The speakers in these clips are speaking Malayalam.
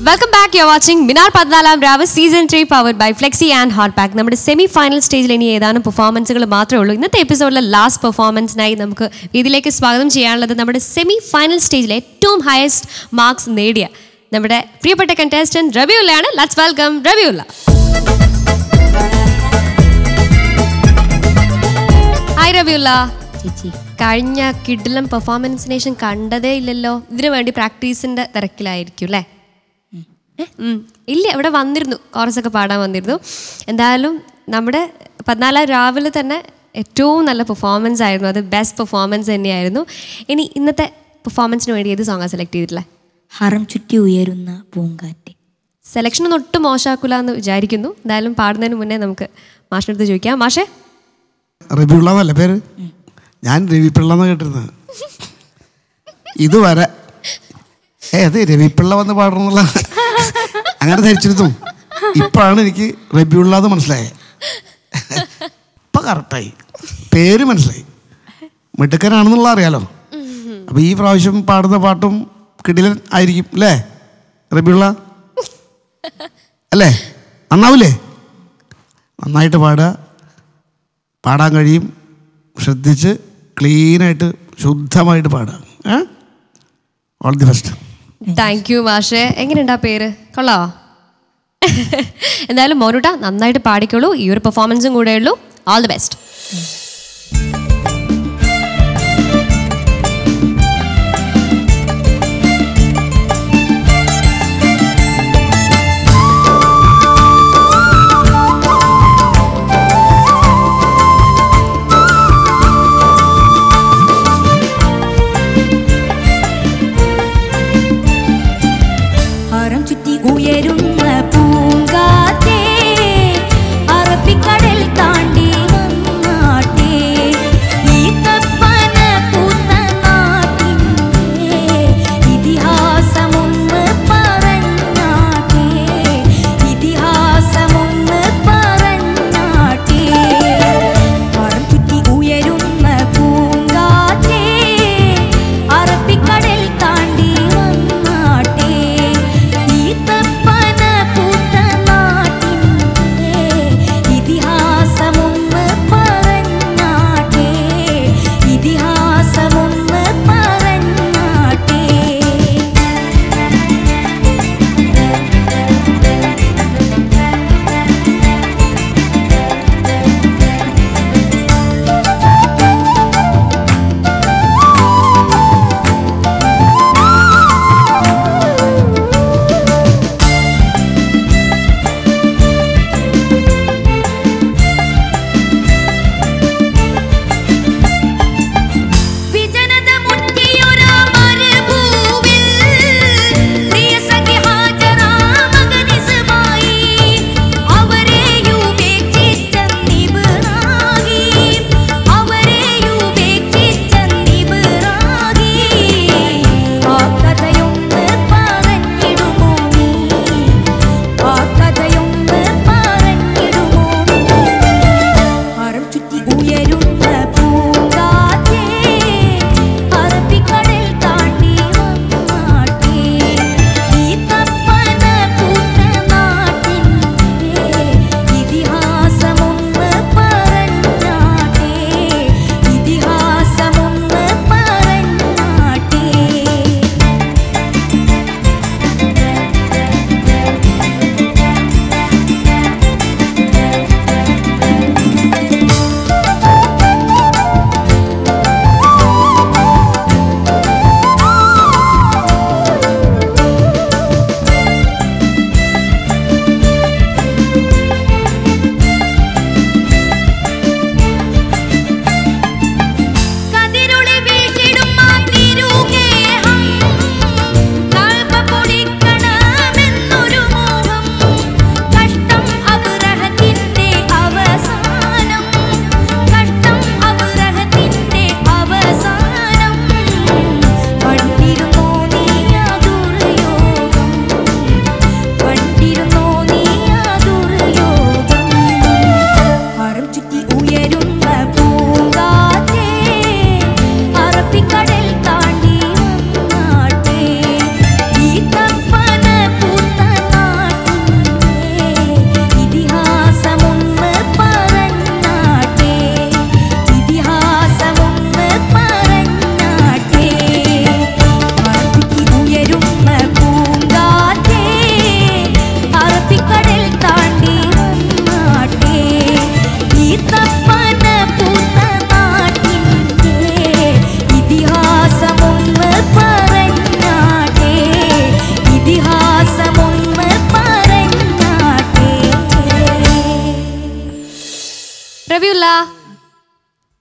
വെൽക്കം ബാക്ക് യു വാച്ചിങ് മിനാർ പതിനാലാം രാവ് season three powered by Flexi and hot pack നമ്മുടെ സെമി ഫൈനൽ സ്റ്റേജിൽ ഇനി ഏതാനും പെർഫോമൻസുകൾ മാത്രമേ ഉള്ളൂ ഇന്നത്തെ എപ്പിസോഡിലെ ലാസ്റ്റ് പെർഫോമൻസിനായി നമുക്ക് ഇതിലേക്ക് സ്വാഗതം ചെയ്യാനുള്ളത് നമ്മുടെ സെമി ഫൈനൽ സ്റ്റേജിലെ ഏറ്റവും ഹയസ്റ്റ് മാർക്സ് നേടിയ നമ്മുടെ പ്രിയപ്പെട്ട കണ്ടസ്റ്റന്റ് റബിയുള്ളയാണ് let's welcome Rabiulla hi Rabiulla ചേച്ചി കഴിഞ്ഞ കിഡിലം പെർഫോമൻസിന് ശേഷം കണ്ടതേ ഇല്ലല്ലോ ഇതിനു വേണ്ടി പ്രാക്ടീസിന്റെ തിരക്കിലായിരിക്കും അല്ലേ ഏ? ഉം. ഇല്ല ഇവിടെ വന്നിരുന്നു കോറസൊക്കെ പാടാൻ വന്നിരുന്നു എന്തായാലും നമ്മുടെ പതിനാലാം രാവിലെ തന്നെ ഏറ്റവും നല്ല പെർഫോമൻസ് ആയിരുന്നു അത് ബെസ്റ്റ് പെർഫോമൻസ് തന്നെയായിരുന്നു ഇനി ഇന്നത്തെ പെർഫോമൻസിന് വേണ്ടി ഏത് സോങ്ങാണ് സെലക്ട് ചെയ്തിട്ടില്ലേ ഹറം ചുറ്റി ഉയരുന്ന പൂങ്കാറ്റ് സെലക്ഷൻ ഒന്നും ഒട്ടും മോശമാക്കില്ല എന്ന് വിചാരിക്കുന്നു എന്തായാലും പാടുന്നതിന് മുന്നേ നമുക്ക് മാഷിനടുത്ത് ചോദിക്കാം മാഷേ റബിയുള്ള എന്നല്ലേ പേര് ഞാൻ രവിപിള്ള എന്ന് കേട്ടിരുന്നത് ഇതുവരെ ഏ അത് രവിപിള്ള വന്ന് പാടണമെന്നുള്ള അങ്ങനെ ധരിച്ചിരുന്നു ഇപ്പോഴാണ് എനിക്ക് റബിയുള്ള എന്ന് മനസ്സിലായത് ഇപ്പം കറക്റ്റായി പേര് മനസ്സിലായി മിടുക്കനാണെന്നുള്ള അറിയാലോ അപ്പം ഈ പ്രാവശ്യം പാടുന്ന പാട്ടും കിടിലൻ ആയിരിക്കും അല്ലേ റബിയുള്ള അല്ലേ നന്നാവില്ലേ നന്നായിട്ട് പാടുക പാടാൻ കഴിയും ശ്രദ്ധിച്ച് ക്ലീനായിട്ട് ശുദ്ധമായിട്ട് പാടുക ഏ all the best thank you മാഷേ എങ്ങനെയുണ്ടാ പേര് കൊള്ളാവോ എന്തായാലും മോനുട്ട നന്നായിട്ട് പാടിക്കോളൂ ഈ ഒരു പെർഫോമൻസും കൂടെ ഉള്ളൂ ഓൾ ദി ബെസ്റ്റ് ഹറം ചുറ്റി ഉയരുന്ന പൂങ്കാറ്റേ അറബിക്കടൽ താണ്ടി വന്നാട്ടേ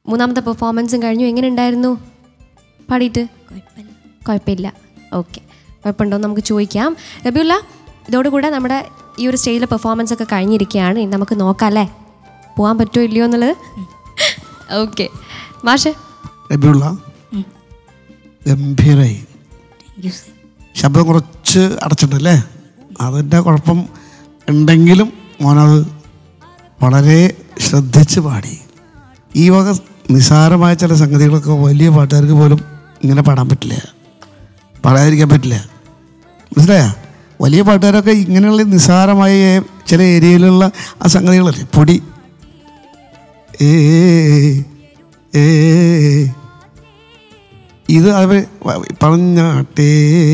മൂന്നാമത്തെ പെർഫോമൻസും കഴിഞ്ഞു എങ്ങനെ ഉണ്ടായിരുന്നു പാടിയിട്ട് കുഴപ്പമില്ല കുഴപ്പമില്ല ഓക്കെ കുഴപ്പമുണ്ടോ എന്ന് നമുക്ക് ചോദിക്കാം റബിയുള്ള ഇതോടുകൂടെ നമ്മുടെ ഈ ഒരു സ്റ്റേജിലെ പെർഫോമൻസ് ഒക്കെ കഴിഞ്ഞിരിക്കുകയാണ് ഇനി നമുക്ക് നോക്കാം അല്ലേ പോകാൻ പറ്റുമോ ഇല്ലയോ എന്നുള്ളത് ഓക്കെ മാഷെ റബിയുള്ള ഗംഭീരായി താങ്ക് യു സർ ശബ്ദം കുറച്ച് അടച്ചിട്ടല്ലേ അതിൻ്റെ കുഴപ്പം ഉണ്ടെങ്കിലും മോനത് വളരെ ശ്രദ്ധിച്ച് പാടി ഈ വക നിസാരമായ ചില സംഗതികളൊക്കെ വലിയ പാട്ടുകാർക്ക് പോലും ഇങ്ങനെ പാടാൻ പറ്റില്ല പാടാതിരിക്കാൻ പറ്റില്ല മനസ്സിലായോ വലിയ പാട്ടുകാരൊക്കെ ഇങ്ങനെയുള്ള നിസാരമായ ചില ഏരിയയിലുള്ള ആ സംഗതികളല്ലേ പൊടി ഏ ഏ ഇത് അവർ പറഞ്ഞാട്ടേ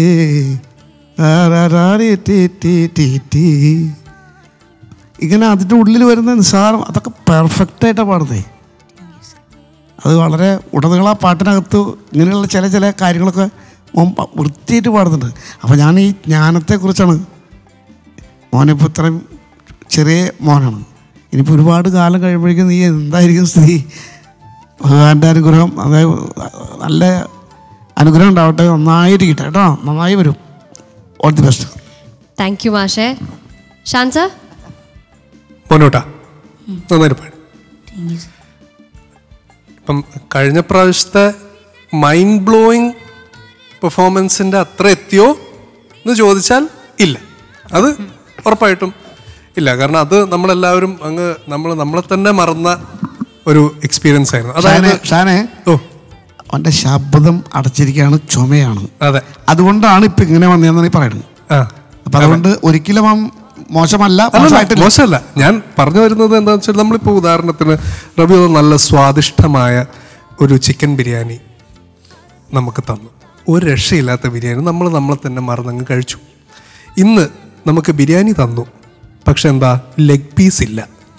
ആരാരാരി ടീ ടീ ടീ ടീ. ഇങ്ങനെ അതിൻ്റെ ഉള്ളിൽ വരുന്ന നിസ്സാരം അതൊക്കെ പെർഫെക്റ്റായിട്ടാണ് പാടുന്നത് അത് വളരെ ഉടനീളം ആ പാട്ടിനകത്ത് ഇങ്ങനെയുള്ള ചില ചില കാര്യങ്ങളൊക്കെ മോൻ പ- വൃത്തിയായിട്ട് പാടുന്നുണ്ട് അപ്പോൾ ഞാൻ ഈ ജ്ഞാനത്തെക്കുറിച്ചാണ് മോനിപ്പോൾ ഇത്രയും ചെറിയ മോനാണ് ഇനിയിപ്പോൾ ഒരുപാട് കാലം കഴിയുമ്പോഴേക്കും നീ എന്തായിരിക്കും സ്ഥിതി ഭഗവാന്റെ അനുഗ്രഹം അതായത് നല്ല അനുഗ്രഹം ഉണ്ടാവട്ടെ നന്നായിരിക്കട്ടെ കേട്ടോ നന്നായി വരും all the best thank you മാഷെ ഷാൻസ മോനോട്ടാ നന്നായിട്ട് പാടി താങ്ക് യു സർ ഇപ്പം കഴിഞ്ഞ പ്രാവശ്യത്തെ മൈൻഡ് ബ്ലോയിങ് പെർഫോമൻസിൻ്റെ അത്ര എത്തിയോ എന്ന് ചോദിച്ചാൽ ഇല്ല അത് ഉറപ്പായിട്ടും ഇല്ല കാരണം അത് നമ്മളെല്ലാവരും അങ്ങ് നമ്മൾ നമ്മളെ തന്നെ മറന്ന ഒരു എക്സ്പീരിയൻസ് ആയിരുന്നു അതായത് ഷാനെ ഷാനെ ഓ അവൻ്റെ ശബ്ദം അടച്ചിരിക്കുകയാണ് ചുമയാണ് അതെ അതുകൊണ്ടാണ് ഇപ്പം ഇങ്ങനെ വന്നതെന്നാണ് ഈ പറയുന്നത് ആ അപ്പം അതുകൊണ്ട് ഒരിക്കലും അവൻ മോശമല്ല അല്ലല്ല, മോശമായിട്ടില്ല മോശമല്ല ഞാൻ പറഞ്ഞു വരുന്നത് എന്താണെന്ന് വെച്ചാൽ നമ്മളിപ്പോൾ ഉദാഹരണത്തിന് റബി ഒരു നല്ല സ്വാദിഷ്ടമായ ഒരു ചിക്കൻ ബിരിയാണി നമുക്ക് തന്നു ഒരു രക്ഷയില്ലാത്ത ബിരിയാണി നമ്മൾ നമ്മളെ തന്നെ മറന്നങ്ങ് കഴിച്ചു ഇന്ന് നമുക്ക് ബിരിയാണി തന്നു പക്ഷെ എന്താ ലെഗ് പീസ് ഇല്ല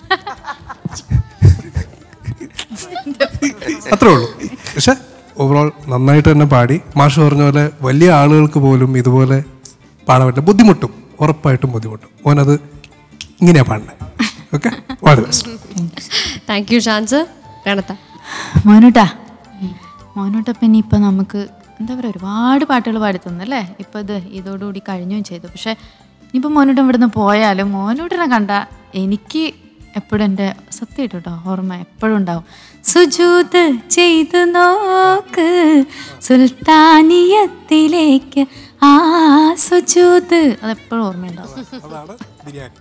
അത്രേ ഉള്ളൂ പക്ഷെ ഓവറോൾ നന്നായിട്ട് തന്നെ പാടി മാഷ് പറഞ്ഞ പോലെ വലിയ ആളുകൾക്ക് പോലും ഇതുപോലെ പാടാൻ പറ്റില്ല ബുദ്ധിമുട്ടും ഉറപ്പായിട്ടും ബുദ്ധിമുട്ടും ഓനത് ഇങ്ങനെയാ പാടണേ okay all the best thank you ഷാൻസ് രണത്ത മോനൂട്ടാ മോനൂട്ട പിന്നെ ഇപ്പം നമുക്ക് എന്താ പറയുക ഒരുപാട് പാട്ടുകൾ പാടി തന്നല്ലേ ഇപ്പം ഇത് ഇതോടുകൂടി കഴിഞ്ഞും ചെയ്തു പക്ഷേ ഇനിയിപ്പോൾ മോനൂട്ടൻ ഇവിടുന്ന് പോയാലും മോനൂട്ടനെ കണ്ട എനിക്ക് എപ്പോഴും എൻ്റെ സത്യമായിട്ട് കേട്ടോ ഓർമ്മ എപ്പോഴും ഉണ്ടാവും സുജൂത് ചെയ്തു നോക്ക് സുൽത്താനിയത്തിലേക്ക് ആ സുജൂത് അതെപ്പോഴും ഓർമ്മയുണ്ടാവും അതാണ് ബിരിയാണി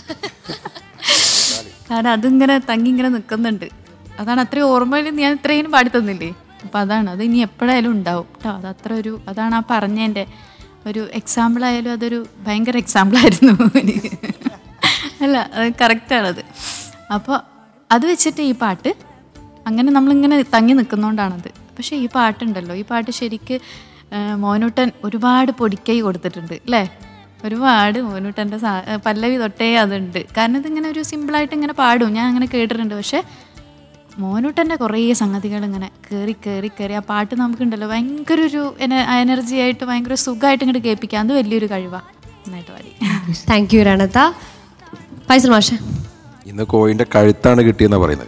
കാരണം അതിങ്ങനെ തങ്ങി ഇങ്ങനെ നിൽക്കുന്നുണ്ട് അതാണ് അത്രയും ഓർമ്മയിൽ ഞാൻ ഇത്രയും പാടി തന്നില്ലേ അപ്പം അതാണ് അത് ഇനി എപ്പോഴായാലും ഉണ്ടാവും കേട്ടോ അത് അത്ര ഒരു അതാണ് ആ പറഞ്ഞതിൻ്റെ ഒരു എക്സാമ്പിൾ ആയാലും അതൊരു ഭയങ്കര എക്സാമ്പിൾ ആയിരുന്നു എനിക്ക് അല്ല അത് കറക്റ്റാണത് അപ്പോൾ അത് വെച്ചിട്ട് ഈ പാട്ട് അങ്ങനെ നമ്മളിങ്ങനെ തങ്ങി നിൽക്കുന്നതുകൊണ്ടാണത് പക്ഷേ ഈ പാട്ടുണ്ടല്ലോ ഈ പാട്ട് ശരിക്ക് ആ, മോനൂട്ടൻ ഒരുപാട് പൊടിക്കൈ കൊടുത്തിട്ടുണ്ട് അല്ലേ ഒരുപാട് മോനൂട്ടൻ്റെ സാ പല്ലവി തൊട്ടേ അതുണ്ട് കാരണം ഇതിങ്ങനെ ഒരു സിമ്പിളായിട്ട് ഇങ്ങനെ പാടും ഞാൻ അങ്ങനെ കേട്ടിട്ടുണ്ട് പക്ഷേ മോനൂട്ടൻ്റെ കുറേ സംഗതികൾ ഇങ്ങനെ കയറി കയറി കയറി ആ പാട്ട് നമുക്കുണ്ടല്ലോ ഭയങ്കര ഒരു എനർജി ആയിട്ട് ഭയങ്കര സുഖമായിട്ട് ഇങ്ങോട്ട് കേൾപ്പിക്കാം അത് വലിയൊരു കഴിവാണ് നന്നായിട്ട് പാടി താങ്ക് യു രണത്ത ഫൈസൽ മാഷെ ഇന്ന് കോയിൻ്റെ കഴുത്താണ് കിട്ടിയെന്നാണ് പറയുന്നത്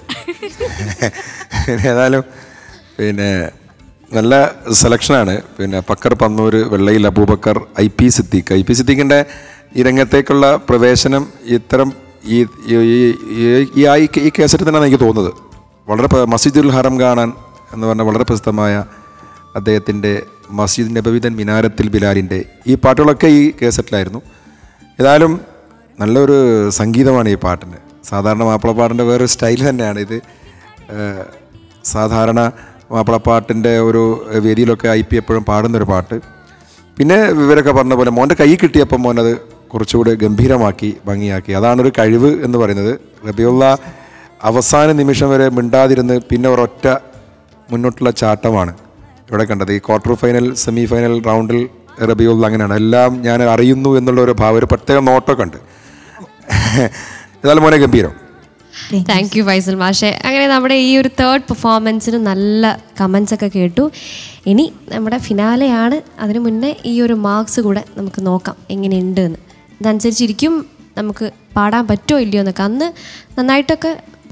ഏതായാലും പിന്നെ നല്ല സെലക്ഷനാണ് പിന്നെ പക്കർ പന്നൂർ വെള്ളയിൽ Abubakkar I P Siddique I P സിദ്ദീഖിൻ്റെ ഈ രംഗത്തേക്കുള്ള പ്രവേശനം ഇത്തരം ഈ ഈ- ഈ- ഈ- ഈ ആ- ഈ കേസറ്റ് തന്നെയാണ് എനിക്ക് തോന്നുന്നത് വളരെ പ്ര- മസ്ജിദുൽ ഹറം കാണാൻ എന്ന് പറഞ്ഞ വളരെ പ്രസിദ്ധമായ അദ്ദേഹത്തിൻ്റെ മസ്ജിദ് നബവിദൻ മിനാരത്തിൽ ബിലാലിൻ്റെ ഈ പാട്ടുകളൊക്കെ ഈ കേസറ്റിലായിരുന്നു ഏതായാലും നല്ലൊരു സംഗീതമാണ് ഈ പാട്ടിന് സാധാരണ മാപ്പിളപ്പാട്ടിൻ്റെ വേറൊരു സ്റ്റൈൽ തന്നെയാണ് ഇത് ഏഹ്, സാധാരണ മാപ്പിളപ്പാട്ടിൻ്റെ ഒരു വേദിയിലൊക്കെ ഐ പി എപ്പോഴും പാടുന്നൊരു പാട്ട് പിന്നെ ഇവരൊക്കെ പറഞ്ഞ പോലെ മോൻ്റെ കൈ കിട്ടിയപ്പോൾ മോൻ അത് കുറച്ചുകൂടി ഗംഭീരമാക്കി ഭംഗിയാക്കി അതാണൊരു കഴിവ് എന്ന് പറയുന്നത് റബിയുള്ള അവസാന നിമിഷം വരെ മിണ്ടാതിരുന്ന് പിന്നെ ഒരൊറ്റ മുന്നോട്ടുള്ള ചാട്ടമാണ് ഇവിടെ കണ്ടത് ഈ ക്വാർട്ടർ ഫൈനൽ സെമി ഫൈനൽ റൗണ്ടിൽ റബിയുള്ള അങ്ങനെയാണ് എല്ലാം ഞാൻ അറിയുന്നു എന്നുള്ള ഒരു ഭാവം ഒരു പ്രത്യേക നോട്ടമൊക്കെ ഉണ്ട് ഏതായാലും മോനെ ഗംഭീരം താങ്ക് യു ഫൈസൽ മാഷെ അങ്ങനെ നമ്മുടെ ഈ ഒരു തേർഡ് പെർഫോമൻസിന് നല്ല കമൻസ് ഒക്കെ കേട്ടു ഇനി നമ്മുടെ ഫിനാലെയാണ് അതിനു മുന്നേ ഈ ഒരു മാർക്സ് കൂടെ നമുക്ക് നോക്കാം എങ്ങനെയുണ്ട് എന്ന് അതനുസരിച്ചിരിക്കും നമുക്ക് പാടാൻ പറ്റുമോ ഇല്ലയോ എന്നൊക്കെ അന്ന് നന്നായിട്ടൊക്കെ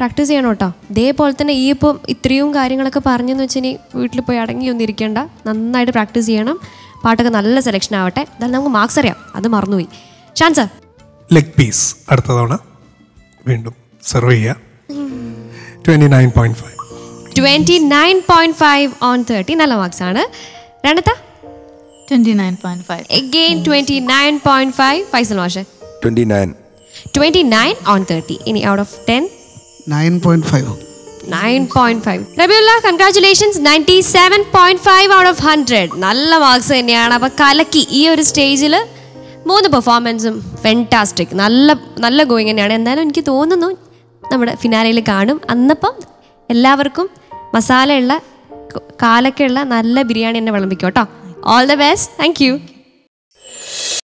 പ്രാക്ടീസ് ചെയ്യണം കേട്ടോ ഇതേപോലെ തന്നെ ഈ ഇപ്പം ഇത്രയും കാര്യങ്ങളൊക്കെ പറഞ്ഞെന്ന് വെച്ചാൽ ഇനി വീട്ടിൽ പോയി അടങ്ങി ഒന്നും ഇരിക്കേണ്ട നന്നായിട്ട് പ്രാക്ടീസ് ചെയ്യണം പാട്ടൊക്കെ നല്ല സെലക്ഷൻ ആവട്ടെ എന്തായാലും നമുക്ക് മാർക്സ് അറിയാം അത് മറന്നുപോയി ഷാൻ സർ ലെഗ് പീസ് അടുത്ത തവണ വീണ്ടും സെർവ് ചെയ്യുക twenty nine point five twenty nine point five on thirty നല്ല മാർക്സ് ആണ് രണ്ടത്ത twenty nine point five again twenty nine point five Faisal മാഷ് twenty nine twenty nine on thirty ഇനി out of ten nine point five nine point five Rabiulla congratulations ninety seven point five out of hundred നല്ല മാർക്സ് തന്നെയാണ് അപ്പോൾ കലക്കി ഈ ഒരു സ്റ്റേജിൽ മൂന്ന് പെർഫോമൻസും ഫെൻറ്റാസ്റ്റിക് നല്ല നല്ല ഗോയിങ് തന്നെയാണ് എന്തായാലും എനിക്ക് തോന്നുന്നു നമ്മുടെ ഫിനാലയിൽ കാണും അന്നപ്പം എല്ലാവർക്കും മസാലയുള്ള കാലൊക്കെയുള്ള നല്ല ബിരിയാണി തന്നെ വിളമ്പിക്കും കേട്ടോ all the best thank U